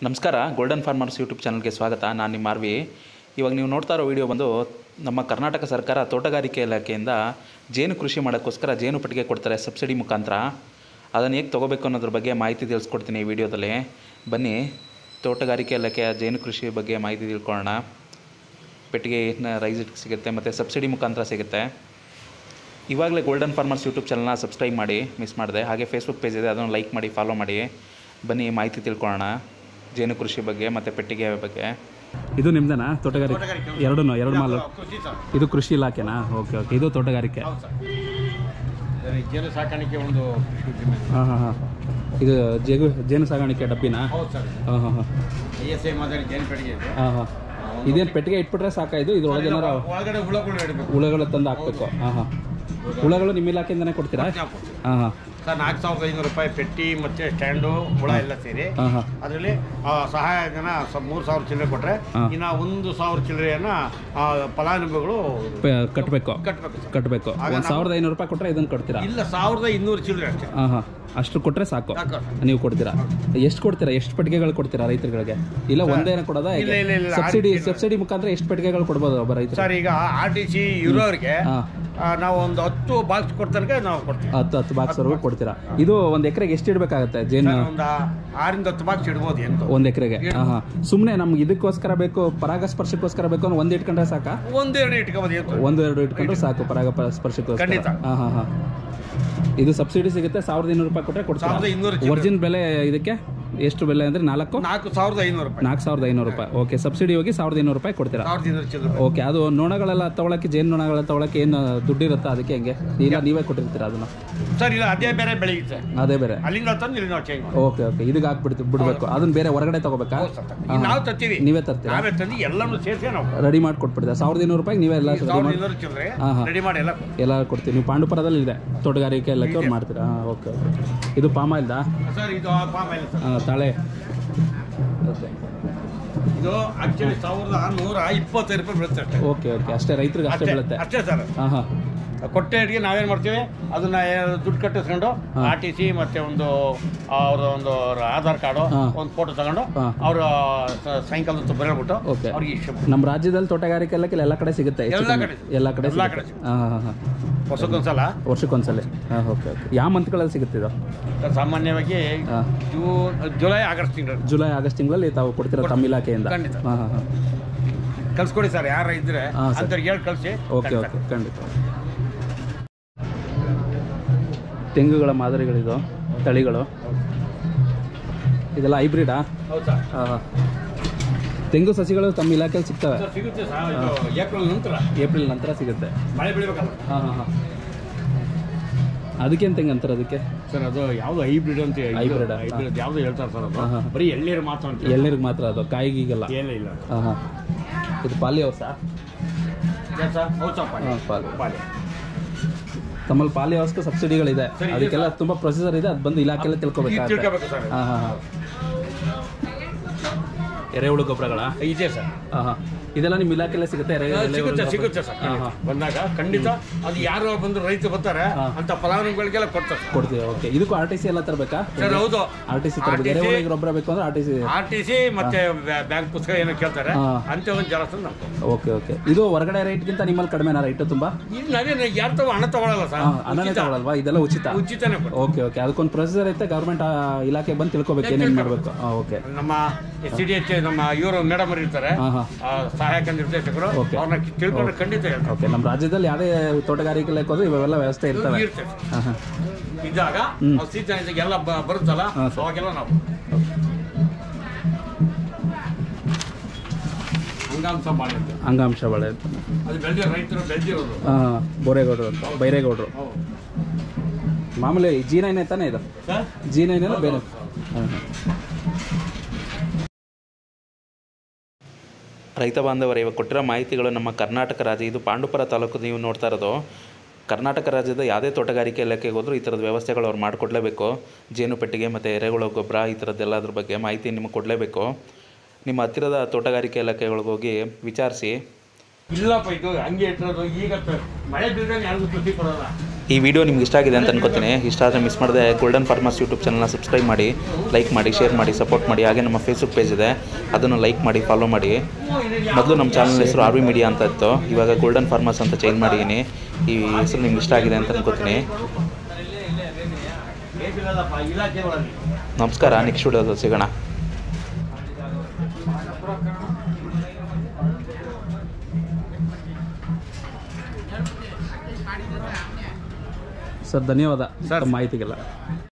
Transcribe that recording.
ನಮಸ್ಕಾರ golden farmers YouTube ಚಾನಲ್ಗೆ ಸ್ವಾಗತ ನಾನು ನಿಮ್ಮ ಆರ್ವಿ ಇವಾಗ ನೀವು ನೋಡ್ತಾ ಇರೋ ವಿಡಿಯೋ ಬಂದು ನಮ್ಮ ಕರ್ನಾಟಕ ಸರ್ಕಾರ ತೋಟಗಾರಿಕೆ ಇಲಾಖೆಯಿಂದ ಜೇನು ಕೃಷಿ ಮಾಡೋಕ್ಕೋಸ್ಕರ ಜೇನು ಪೆಟ್ಟಿಗೆ ಕೊಡ್ತಾರೆ ಸಬ್ಸಿಡಿ ಮುಖಾಂತರ ಅದನ್ನು ಹೇಗೆ ತೊಗೋಬೇಕು ಅನ್ನೋದ್ರ ಬಗ್ಗೆ ಮಾಹಿತಿ ತಿಳಿಸ್ಕೊಡ್ತೀನಿ ಈ ವಿಡಿಯೋದಲ್ಲಿ ಬನ್ನಿ ತೋಟಗಾರಿಕೆ ಇಲಾಖೆಯ ಜೇನು ಕೃಷಿ ಬಗ್ಗೆ ಮಾಹಿತಿ ತಿಳ್ಕೊಳ್ಳೋಣ ಪೆಟ್ಟಿಗೆ ರೈಸ್ ಸಿಗುತ್ತೆ ಮತ್ತು ಸಬ್ಸಿಡಿ ಮುಖಾಂತರ ಸಿಗುತ್ತೆ ಇವಾಗಲೇ ಗೋಲ್ಡನ್ ಫಾರ್ಮರ್ಸ್ ಯೂಟ್ಯೂಬ್ ಚಾನಲ್ನ ಸಬ್ಸ್ಕ್ರೈಬ್ ಮಾಡಿ ಮಿಸ್ ಮಾಡಿದೆ ಹಾಗೆ ಫೇಸ್ಬುಕ್ ಪೇಜ್ ಇದೆ ಅದನ್ನು ಲೈಕ್ ಮಾಡಿ ಫಾಲೋ ಮಾಡಿ ಬನ್ನಿ ಮಾಹಿತಿ ತಿಳ್ಕೊಳ್ಳೋಣ ಜೇನು ಕೃಷಿ ಬಗ್ಗೆ ಮತ್ತು ಪೆಟ್ಟಿಗೆ ಬಗ್ಗೆ ಇದು ನಿಮ್ದೇನಾ ತೋಟಗಾರಿಕೆ ಎರಡೂ ಎರಡು ಮಾಲು ಕೃಷಿ ಸರ್ ಇದು ಕೃಷಿ ಇಲಾಖೆನಾ ಓಕೆ ಓಕೆ ಇದು ತೋಟಗಾರಿಕೆ ಹೌದು ಸರ್ ಇದರ ಜೇನು ಸಾಕಾಣಿಕೆ ಒಂದು ಕೃಷಿ ಉದ್ದಿಮೆ ಹಾಂ ಹಾಂ ಹಾಂ ಇದು ಜೇಗು ಜೇನು ಸಾಗಾಣಿಕೆ ಡಬ್ಬಿನಾ ಹೌದು ಸರ್ ಹಾಂ ಹಾಂ ಹಾಂ ಐ ಎಸ್ ಐ ಮಾದರಿ ಜೇನು ಕಡೆಗೆ ಇದೆ ಹಾಂ ಹಾಂ ಇದೇನು ಪೆಟ್ಟಿಗೆ ಇಟ್ಬಿಟ್ರೆ ಸಾಕಾ ಇದು ಇದ್ರೊಳಗೆ ಏನಾರ ಒಳಗಡೆ ಹುಳಗಳು ಇಡಬೇಕು ಹುಳಗಳು ತಂದು ಹಾಕ್ಬೇಕು ಹಾಂ ಹಾಂ ಹುಳಗಳು ನಿಮ್ಮ ಇಲಾಖೆಯಿಂದನೇ ಕೊಡ್ತೀರಾ ಹಾಂ ಹಾಂ ಸರ್ ನಾಲ್ಕು ಸಾವಿರದ ಐನೂರು ರೂಪಾಯಿ ಪೆಟ್ಟಿ ಮತ್ತೆ ಸ್ಟ್ಯಾಂಡು ಹುಳ ಎಲ್ಲ ಸೇರಿ ಹಾಂ ಹಾಂ ಅದರಲ್ಲಿ ಸಹಾಯಧನ ಸ- ಮೂರು ಸಾವಿರ ಚಿಲ್ಲರೆ ಕೊಟ್ಟರೆ ಹಾ. ಇನ್ನು ಒಂದು ಸಾವಿರ ಚಿಲ್ಲರೆಯನ್ನ ಆ, ಫಲಾನುಭವಿಗಳು ಕಟ್ಟಬೇಕು ಕಟ್ಟಬೇಕು ಸರ್ ಕಟ್ಟಬೇಕು ಆಗ ಒಂದು ನಾವು- ಸಾವಿರದ ಐನೂರು ರೂಪಾಯಿ ಕೊಟ್ಟರೆ ಇದನ್ನು ಕೊಡ್ತೀರಾ ಇಲ್ಲ ಸಾವಿರದ ಇನ್ನೂರು ಚಿಲ್ಲರೆ ಅಷ್ಟೇ ಹಾಂ ಹಾಂ ಅಷ್ಟು ಕೊಟ್ಟರೆ ಸಾಕು ಸಾಕು. ನೀವು ಕೊಡ್ತೀರಾ ಎಷ್ಟು ಕೊಡ್ತೀರಾ ಎಷ್ಟು ಪೆಟ್ಟಿಗೆಗಳು ಕೊಡ್ತೀರಾ ರೈತರುಗಳಿಗೆ ಇಲ್ಲ ಒಂದೇನ ಕೊಡೋದಾ ಇಲ್ಲ, ಇಲ್ಲ, ಇಲ್ಲ, ಸಬ್ಸಿಡಿ ಆರ್- ಸಬ್ಸಿಡಿ ಮುಖಾಂತರ ಎಷ್ಟು ಪೆಟ್ಟಿಗೆಗಳು ಕೊಡ್ಬೋದು ಒಬ್ಬ ರೈತರು ಸರ್ ಈಗ ಆರ್ ಟಿ ಸಿ ಇರೋರಿಗೆ ಹಾಂ ಆ, ನಾವು ಒಂದು ಹತ್ತು ಬಾಕ್ಸ್ ಕೊಡ್ತನಕ ನಾವು ಕೊಡ್ತೀವಿ ಹತ್ತು ಹತ್ತು ಬಾಕ್ಸ್ವರೆಗೂ ಕೊಡ್ತೀರಾ ಇದು ಒಂದು ಎಕರೆಗೆ ಎಷ್ಟು ಇಡಬೇಕಾಗತ್ತೆ ಜೇನು ಸರ್, ಒಂದು ಆರಿಂದ ಹತ್ತು ಬಾಕ್ಸ್ ಇಡ್ಬೋದು ಎಂತ ಒಂದು ಎಕರೆಗೆ ಹಾಂ ಹಾಂ ಸುಮ್ಮನೆ ನಮ್ಗೆ ಇದಕ್ಕೋಸ್ಕರ ಬೇಕು ಪರಾಗಸ್ಪರ್ಶಕ್ಕೋಸ್ಕರ ಬೇಕು ಅಂದ್ರೆ ಒಂದು ಇಟ್ಕೊಂಡ್ರೆ ಸಾಕಾ ಒಂದೆರಡು ಇಟ್ಕೋಬೋದು ಎಂತ ಒಂದು ಎರಡು ಇಟ್ಕೊಂಡ್ರೆ ಸಾಕು ಪರಾಗ ಸ್ಪರ್ಶಕ್ಕೋಸ್ಕರ ಖಂಡಿತ. ಹಾಂ ಹಾಂ ಹಾಂ ಇದು ಸಬ್ಸಿಡಿ ಸಿಗುತ್ತೆ ಸಾವಿರದ ಇನ್ನೂರು ರೂಪಾಯಿ ಕೊಟ್ಟರೆ ಸಾವಿರದ ಕೊಡ್ತೀರಾ ಇನ್ನೂರು ಚಿಲ್ಲರೆ. ಒರಿಜಿನ್ ಬೆಲೆ ಇದಕ್ಕೆ ಎಷ್ಟು ಬೆಲೆ ಅಂದರೆ ನಾಲ್ಕು ನಾಲ್ಕು ಸಾವಿರದ ಐನೂರು ರೂಪಾಯಿ ನಾಲ್ಕು ಸಾವಿರದ ಐನೂರು ರೂಪಾಯಿ ಓಕೆ ಸಬ್ಸಿಡಿ ಹೋಗಿ ಸಾವಿರದ ಇನ್ನೂರು ರೂಪಾಯಿ ಕೊಡ್ತೀರಾ ಸಾವಿರದ ಇನ್ನೂರು ಚಿಲ್ಲರೆ ಓಕೆ ಅದು ನೊಣಗಳೆಲ್ಲ ತಗೊಳಕ್ಕೆ ಜೇನು ನೊಣಗಳೆಲ್ಲ ತಗೊಳಕ್ಕೆ ಏನು ದುಡ್ಡು ಇರುತ್ತಾ ಅದಕ್ಕೆ ಹೆಂಗೆ ಇಲ್ಲ ನೀವೇ ಕೊಟ್ಟಿರ್ತೀರಾ ಅದನ್ನು ಸರ್ ಇಲ್ಲ ಅದೇ ಬೇರೆ ಬೆಳೆಯುತ್ತೆ ಅದೇ ಬೇರೆ ಅಲ್ಲಿಂದ ತಂದು ಇಲ್ಲಿ ನಾವು ಚೇಂಜ್ ಓಕೆ ಓಕೆ ಇದಕ್ಕೆ ಹಾಕ್ಬಿಡ್ತೀವಿ ಬಿಡಬೇಕು ಅದನ್ನ ಬೇರೆ ಹೊರಗಡೆ ತಗೋಬೇಕಾ ನಾವು ತರ್ತೀವಿ ನೀವೇ ತರ್ತೀರಾ ನಾವೇ ತಂದು ಎಲ್ಲನೂ ಸೇರಿಸಿ ನಾವು ರೆಡಿ ಮಾಡಿ ಕೊಟ್ಬಿಡ್ತೀರಾ ಸಾವಿರದ ಇನ್ನೂರು ರೂಪಾಯಿ ನೀವೇ ಎಲ್ಲ ರೆಡಿ ಸಾವಿರದ ಮಾಡಿ ಇನ್ನೂರು ಚಿಲ್ಲರೆ ಹಾ, ಹಾ. ರೆಡಿ ಮಾಡಿ ಎಲ್ಲ ಎಲ್ಲ ಕೊಡ್ತೀವಿ ನೀವು ಪಾಂಡುಪುರದಲ್ಲಿ ಇದೆ ತೋಟಗಾರಿಕೆ ಎಲ್ಲಕ್ಕೆ ಅವ್ರು ಮಾಡ್ತೀರಾ ಹಾಂ ಓಕೆ ಓಕೆ ಇದು ಪಾಮ್ ಆಯಿಲ್ದಾ ಸರ್ ಇದು ಪಾಮ್ ಆಯಿಲ್ ಸರ್ ಹಾಂ ತಾಳೆ ಓಕೆ ಇದು ಆಕ್ಚುಲಿ ಸಾವಿರದ ನೂರ ಇಪ್ಪತ್ತೈದು ರೂಪಾಯಿ ಬೀಳುತ್ತೆ ಅಷ್ಟೇ ಓಕೆ ಓಕೆ ಅಷ್ಟೇ ರೈತರಿಗೆ ಅಷ್ಟೇ ಅಷ್ಟೇ ಬೀಳುತ್ತೆ ಅಷ್ಟೇ ಸರ್ ಹಾಂ ಹಾಂ ಕೊಟ್ಟೆಗೆ ನಾವೇನು ಮಾಡ್ತೀವಿ ಅದನ್ನ ಏ- ದುಡ್ಡು ಕಟ್ಟಿಸ್ಕೊಂಡು ಹಾ. ಆರ್ ಟಿ ಸಿ ಮತ್ತೆ ಒಂದು ಅವ್ರ ಒಂದು ಅವ್ರ ಆಧಾರ್ ಕಾರ್ಡು ಹಾ. ಒಂದು ಫೋಟೋ ತಗೊಂಡು ಹಾ. ಅವ್ರ ಸಾಯಂಕಾಲ ಹೊತ್ತು ಬರೆದ್ಬಿಟ್ಟು ಓಕೆ ಅವ್ರಿಗೆ ಇಷ್ಟ ನಮ್ಮ ರಾಜ್ಯದಲ್ಲಿ ತೋಟಗಾರಿಕೆ ಎಲ್ಲಕ್ಕೆ ಎಲ್ಲ ಕಡೆ ಸಿಗುತ್ತೆ ಹೆಚ್ಚು ಎಲ್ಲ ಕಮ್ಮಿ. ಕಡೆ ಎಲ್ಲ ಕಡೆ ಎಲ್ಲ ಸಿಗುತ್ತೆ. ಕಡೆ ಹಾಂ ಹಾಂ ಹಾಂ ವರ್ಷಕ್ಕೊಂದ್ಸಲ ವರ್ಷಕ್ಕೊಂದ್ಸಲ ಹಾಂ ಓಕೆ ಓಕೆ ಯಾವ ಮಂತ್ಗಳಲ್ಲಿ ಸಿಗುತ್ತೆ ಇದು ಸಾಮಾನ್ಯವಾಗಿ ಹಾಂ ಜೂನ್ ಜುಲೈ ಆಗಸ್ಟ್ ತಿಂಗಳು ಜುಲೈ ಆಗಸ್ಟ್ ತಿಂಗಳಲ್ಲಿ ತಾವು ಕೊಡ್ತೀರಾ ತಮ್ಮ ಇಲಾಖೆಯಿಂದ ಖಂಡಿತ. ಹಾಂ ಹಾಂ ಹಾಂ ಕಳ್ಸ್ಕೊಡಿ ಸರ್ ಯಾರ ಇದ್ರೆ ಹಾ, ಸರ್. ಅಂತವ್ರಿಗೆ ಹೇಳಿ ಕಳಿಸಿ ಓಕೆ ಓಕೆ ಖಂಡಿತ ತೆಂಗುಗಳ ಮಾದರಿಗಳಿದು ತಳಿಗಳು ಇದೆಲ್ಲ ಹೈಬ್ರಿಡಾ ಹೌದು ಸರ್ ಹಾಂ ಹಾಂ ತೆಂಗು ಸಸಿಗಳು ತಮ್ಮ ಇಲಾಖೆಯಲ್ಲಿ ಸಿಗ್ತವೆ ಸರ್ ಸಿಗುತ್ತೆ ಸರ್ ಇದು ಏಪ್ರಿಲ್ ನಂತರ ಏಪ್ರಿಲ್ ನಂತರ ಸಿಗುತ್ತೆ ಮಳೆ ಬೆಳಿಬೇಕಲ್ಲ ಹಾಂ ಹಾಂ ಹಾಂ ಅದಕ್ಕೇನು ತೆಂಗು ಅಂತಾರೆ ಅದಕ್ಕೆ ಸರ್ ಅದು ಯಾವ್ದು ಹೈಬ್ರಿಡ್ ಅಂತ Hybrid ಆ? ಹೈಬ್ರಿಡ್ ಯಾವ್ದು ಹೇಳ್ತಾರೆ ಸರ್ ಅದು ಹಾ, ಹಾ. ಬರೀ ಎಳ್ನೀರು ಮಾತ್ರ ಅಂತ ಎಳ್ನೀರಿಗೆ ಮಾತ್ರ ಅದು ಕಾಯಿಗೀಗಲ್ಲ ಏನೇ ಇಲ್ಲ ಹಾಂ ಹಾಂ ಇದು ಪಾಲಿ ಹೌಸಾ ಏನ್ ಸರ್ ಹೌದು ಸರ್ ಪಾಲಿ ಹಾಂ ಪಾಲಿ ಪಾಲಿ ತಮ್ಮಲ್ಲಿ ಪಾಲಿ ಹೌಸ್ಗೆ ಸಬ್ಸಿಡಿಗಳಿದೆ ಸರ್, ಇದೆ ಅದಕ್ಕೆಲ್ಲ ತುಂಬ ಪ್ರೊಸೀಜರ್ ಇದೆ ಅದು ಬಂದು ಇಲಾಖೆಲ್ಲ ಈಗ ತಿಳ್ಕೊಬೇಕಾಗುತ್ತೆ ತಿಳ್ಕೊಬೇಕು ಸರ್ ಹಾಂ ಹಾಂ ಹಾಂ ಎರೆಹುಳು ಗೊಬ್ಬರಗಳ ಇದೆ ಸರ್ ಹಾಂ ಹಾಂ ಇದೆಲ್ಲ ನಿಮ್ಮ ಇಲಾಖೆಲ್ಲೇ ಸಿಗುತ್ತೆ ಎರೆ ಎರೆಹುಳು ಸಿಗುತ್ತೆ ಗೊಬ್ಬರ? ಸಿಗುತ್ತೆ ಸರ್ ಹಾಂ ಹಾಂ ಬಂದಾಗ ಖಂಡಿತ ಅದು ಯಾರು ಬಂದು ರೈತರು ಬರ್ತಾರೆ ಹಾ. ಅಂತ ಫಲಾನುಭವಿಗಳಿಗೆಲ್ಲ ಕೊಡ್ತಾರೆ ಸರ್. ಕೊಡ್ತೀವಿ ಓಕೆ ಇದಕ್ಕೂ ಆರ್ ಟಿ ಸಿ ಎಲ್ಲ ತರಬೇಕಾ ಸರ್ ಹೌದು ಆರ್ ಟಿ ಸಿ ತರಬೇಕು RTC ಎರೆಹುಳಿಗೆ ಗೊಬ್ಬರ ಬೇಕು ಅಂದ್ರೆ R T C R T C ಮತ್ತೆ ಬ್ಯಾಂಕ್ ಪುಸ್ತಕ ಏನೋ ಕೇಳ್ತಾರೆ ಹಾ. ಅಂತ ಒಂದು ಜಲಸ ನಾವು ಕೊಡ್ತೀವಿ. ಓಕೆ ಓಕೆ ಇದು ಹೊರಗಡೆ ರೇಟ್ಗಿಂತ ನಿಮ್ಮಲ್ಲಿ ಕಡಿಮೆನಾ ರೈಟು ತುಂಬ ಇಲ್ಲಿ ನಾವೇನು ಯಾರು ತಗೋ ಹಣ ತಗೊಳಲ್ಲ ಸರ್ ಹಾಂ ಹಣನೇ ಉಚಿತ. ತಗೊಳಲ್ವಾ ಇದೆಲ್ಲ ಉಚಿತ ಉಚಿತನೇ ಕೊಡ್ತೀವಿ. ಓಕೆ ಓಕೆ ಅದಕ್ಕೊಂದು ಪ್ರೊಸೀಜರ್ ಐತೆ ಗೌರ್ಮೆಂಟ್ ಇಲಾಖೆ ಬಂದು ತಿಳ್ಕೊಬೇಕು ಏನೇನು ಮಾಡಬೇಕು ಹಾಂ ಓಕೆ ನಮ್ಮ ಎಸ್ ಸಿ ಡಿ ಎಚ್ ನಮ್ಮ ಇವರು ಮೇಡಮ್ ಅವರು ಇರ್ತಾರೆ ಹಾಂ ಹಾಂ ಆ, ಸಹಾಯಕ ನಿರ್ದೇಶಕರು Okay. ಅವ್ರನ್ನ ತಿಳ್ಕೊಂಡ್ರೆ ಖಂಡಿತ ಹೇಳ್ತಾರೆ ಓಕೆ ನಮ್ಮ ರಾಜ್ಯದಲ್ಲಿ ಯಾವುದೇ ತೋಟಗಾರಿಕೆ ಇಲಾಖೆ ಹೋದ್ರೆ ಇವೆಲ್ಲ ವ್ಯವಸ್ಥೆ ಇರ್ತವೆ ಇರ್ತದೆ ಹಾಂ ಹಾಂ ಇದ್ದಾಗ ಹ್ಮ್. ಸೀಸನ್ ಇದ್ದಾಗ ಎಲ್ಲ ಬ- ಬರುತ್ತಲ್ಲ ಹಾ, ಸರ್. ಅವಾಗೆಲ್ಲ ನಾವು ಅಂಗಾಂಶ ಮಾಡಿರ್ತೀವಿ ಅಂಗಾಂಶ ಬಳೆ ಅದು ಬೆಳೆದ ರೈತರು ಬೆಳೆದಿರೋದು ಹಾಂ ಬೋರೇಗೌಡರು ಅಂತ ಬೈರೇಗೌಡರು ಮಾಮೂಲಿ ಜಿ ನೈನ್ ತಾನೇ ಇದು ಸರ್ ಜಿ ನೈನ್ ಎಲ್ಲ ಬೇರೆ ಹಾಂ ಹಾಂ ರೈತ ಬಾಂಧವರೇ ಇವಾಗ ಕೊಟ್ಟಿರೋ ಮಾಹಿತಿಗಳು ನಮ್ಮ ಕರ್ನಾಟಕ ರಾಜ್ಯ ಇದು ಪಾಂಡುಪುರ ತಾಲೂಕು ನೀವು ನೋಡ್ತಾ ಇರೋದು ಕರ್ನಾಟಕ ರಾಜ್ಯದ ಯಾವುದೇ ತೋಟಗಾರಿಕೆ ಇಲಾಖೆಗೆ ಹೋದರೂ ಈ ಥರದ ವ್ಯವಸ್ಥೆಗಳು ಅವ್ರು ಮಾಡಿಕೊಡ್ಲೇಬೇಕು ಜೇನು ಪೆಟ್ಟಿಗೆ ಮತ್ತು ಎರೆಹುಳು ಗೊಬ್ಬರ ಈ ಥರದ್ದೆಲ್ಲದ್ರ ಬಗ್ಗೆ ಮಾಹಿತಿ ನಿಮಗೆ ಕೊಡಲೇಬೇಕು ನಿಮ್ಮ ಹತ್ತಿರದ ತೋಟಗಾರಿಕೆ ಇಲಾಖೆಗಳಿಗೆ ಹೋಗಿ ವಿಚಾರಿಸಿ ಇಲ್ಲಪ್ಪ ಇದು ಹಂಗೆ ಇಟ್ಟಿರೋದು ಈಗ ತ- ಮಳೆ ಬೀಳ್ದಾಗ ಯಾರಿಗೂ ಸುದ್ದಿ ಕೊಡೋಲ್ಲ ಈ ವಿಡಿಯೋ ನಿಮ್ಗೆ ಇಷ್ಟ ಆಗಿದೆ ಅಂತ ಅನ್ಕೋತೀನಿ ಇಷ್ಟ ಆದರೆ ಮಿಸ್ ಮಾಡದೆ ಗೋಲ್ಡನ್ ಫಾರ್ಮರ್ಸ್ ಯೂಟ್ಯೂಬ್ ಚಾನಲ್ನ ಸಬ್ಸ್ಕ್ರೈಬ್ ಮಾಡಿ ಲೈಕ್ ಮಾಡಿ ಶೇರ್ ಮಾಡಿ ಸಪೋರ್ಟ್ ಮಾಡಿ ಹಾಗೆ ನಮ್ಮ ಫೇಸ್ಬುಕ್ ಪೇಜ್ ಇದೆ ಅದನ್ನು ಲೈಕ್ ಮಾಡಿ ಫಾಲೋ ಮಾಡಿ ಮೊದಲು ನಮ್ಮ ಚಾನಲ್ ಹೆಸರು ಆರ್ ವಿ ಮೀಡಿಯಾ ಅಂತ ಇತ್ತು ಇವಾಗ ಗೋಲ್ಡನ್ ಫಾರ್ಮರ್ಸ್ ಅಂತ ಚೇಂಜ್ ಮಾಡಿದ್ದೀನಿ ಈ ಹೆಸರು ನಿಮ್ಗೆ ಇಷ್ಟ ಆಗಿದೆ ಅಂತ ಅನ್ಕೋತೀನಿ ಇಲಾಖೆ ಒಳಗೆ ನಮಸ್ಕಾರ ನೆಕ್ಸ್ಟ್ ವಿಡಿಯೋದಲ್ಲಿ ಸಿಗೋಣ ಸರ್ ಧನ್ಯವಾದ ಸರ್. ಮಾಹಿತಿಗೆಲ್ಲ